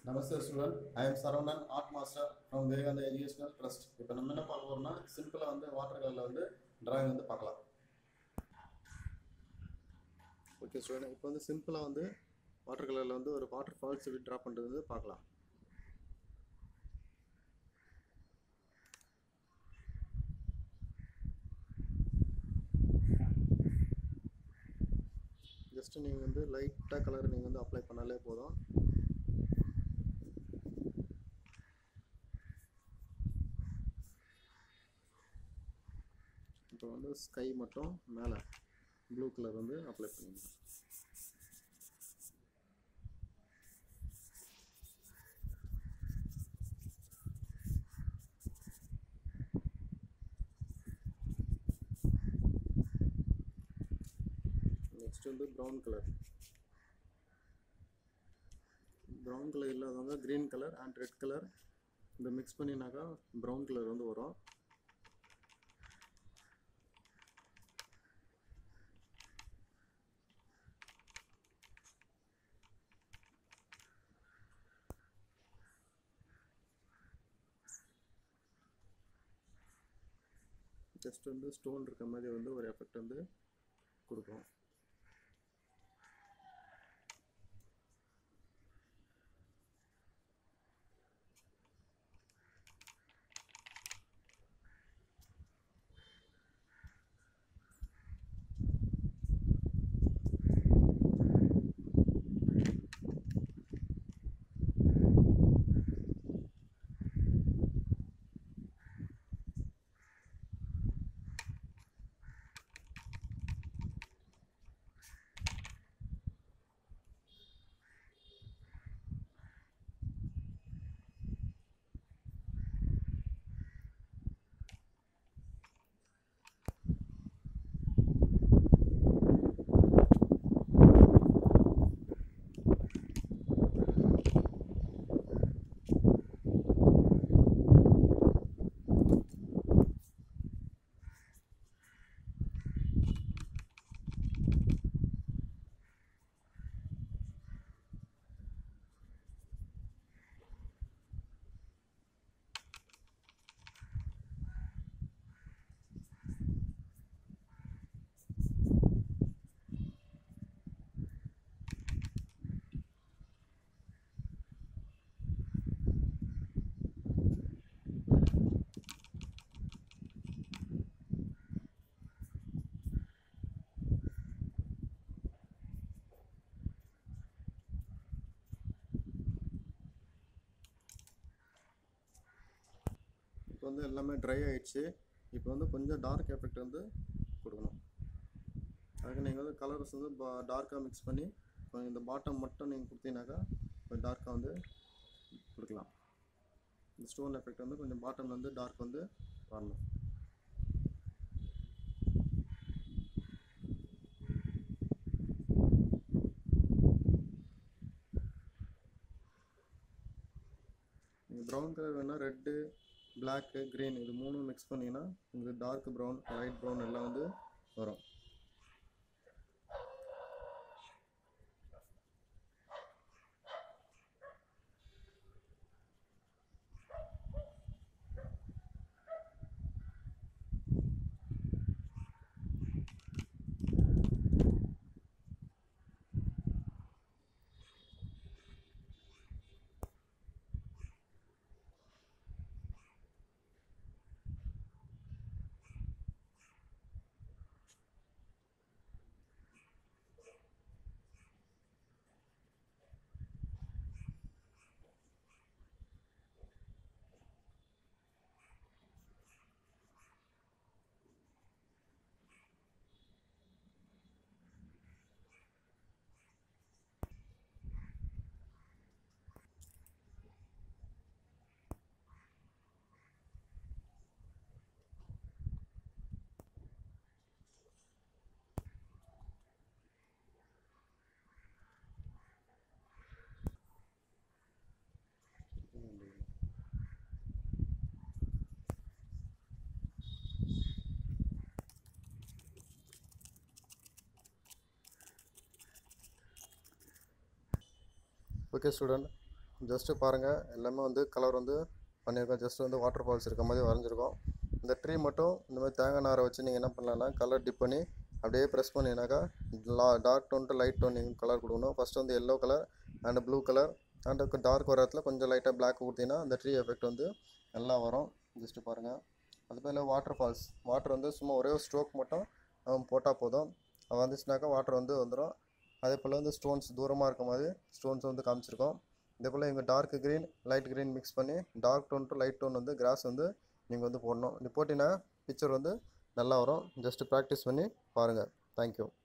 Namaste student I am Saravanan art master from Vivekananda educational trust இப்போ நம்ம என்ன பார்க்க போறோம்னா சிம்பிளாக வந்து வாட்டர் கலரில் வந்து டிராயிங் வந்து பார்க்கலாம் ஓகே ஸ்டூடெண்ட் இப்போ வந்து சிம்பிளாக வந்து வாட்டர் கலரில் வந்து ஒரு வாட்டர் ஃபால்ஸ் எப்படி ட்ரா பண்ணுறது வந்து பார்க்கலாம் ஜஸ்ட் நீங்கள் வந்து லைட்டாக கலர் நீங்கள் வந்து அப்ளை பண்ணாலே போதும் இப்போ வந்து ஸ்கை மட்டும் மேலே ப்ளூ கலர் வந்து அப்ளை பண்ணிங்க நெக்ஸ்ட் வந்து ப்ரௌன் கலர் ப்ரௌன் கலர் இல்லாதவங்க green colour and red colour இந்த மிக்ஸ் பண்ணினாக்கா ப்ரௌன் கலர் வந்து வரும் ஜஸ்ட் வந்து ஸ்டோன் இருக்க மாதிரி வந்து ஒரு எஃபெக்ட் வந்து கொடுக்கும் இப்போ வந்து எல்லாமே ட்ரை ஆயிடுச்சு இப்போ வந்து கொஞ்சம் டார்க் எஃபெக்ட் வந்து கொடுக்கணும் அதுக்கு நீங்கள் வந்து கலர்ஸ் வந்து டார்க்காக மிக்ஸ் பண்ணி கொஞ்சம் இந்த பாட்டம் மட்டும் நீங்கள் கொடுத்தீங்கன்னாக்கா கொஞ்சம் டார்க்காக வந்து கொடுக்கலாம் இந்த ஸ்டோன் எஃபெக்ட் வந்து கொஞ்சம் பாட்டம்ல வந்து டார்க் வந்து வரணும் நீங்கள் ப்ரௌன் கலர் வேணால் ரெட்டு பிளாக்கு க்ரீன் இது மூணும் மிக்ஸ் பண்ணிங்கன்னா உங்களுக்கு டார்க் ப்ரௌன் லைட் ப்ரௌன் எல்லாம் வந்து வரும் ஓகே ஸ்டூடெண்ட் ஜஸ்ட்டு பாருங்கள் எல்லாமே வந்து கலர் வந்து பண்ணியிருக்கோம் ஜஸ்ட் வந்து வாட்டர் ஃபால்ஸ் இருக்க மாதிரி வரைஞ்சிருக்கோம் இந்த ட்ரீ மட்டும் இந்த மாதிரி தேங்காய் நாரை வச்சு நீங்கள் என்ன பண்ணலாம்னா கலர் டிப் பண்ணி அப்படியே ப்ரெஸ் பண்ணினாக்கா லா dark tone to light tone நீங்கள் கலர் கொடுக்கணும் ஃபஸ்ட்டு வந்து yellow colour and blue colour and dark வர இடத்துல கொஞ்சம் லைட்டாக பிளாக் கொடுத்தீங்கன்னா அந்த ட்ரீ எஃபெக்ட் வந்து நல்லா வரும் ஜஸ்ட்டு பாருங்கள் அது பேர் வாட்டர் ஃபால்ஸ் வாட்டர் வந்து சும்மா ஒரே ஒரு ஸ்ட்ரோக் மட்டும் போட்டால் போதும் அது வந்துச்சுனாக்கா வாட்டர் வந்து வந்துடும் அதே போல் வந்து ஸ்டோன்ஸ் தூரமாக இருக்க மாதிரி ஸ்டோன்ஸ் வந்து காமிச்சிருக்கோம் இதே போல் இங்கே dark green light green mix பண்ணி dark tone to light tone வந்து கிராஸ் வந்து நீங்கள் வந்து போடணும் இப்படி போட்டிங்கன்னா பிக்சர் வந்து நல்லா வரும் ஜஸ்ட்டு ப்ராக்டிஸ் பண்ணி பாருங்கள் தேங்க்யூ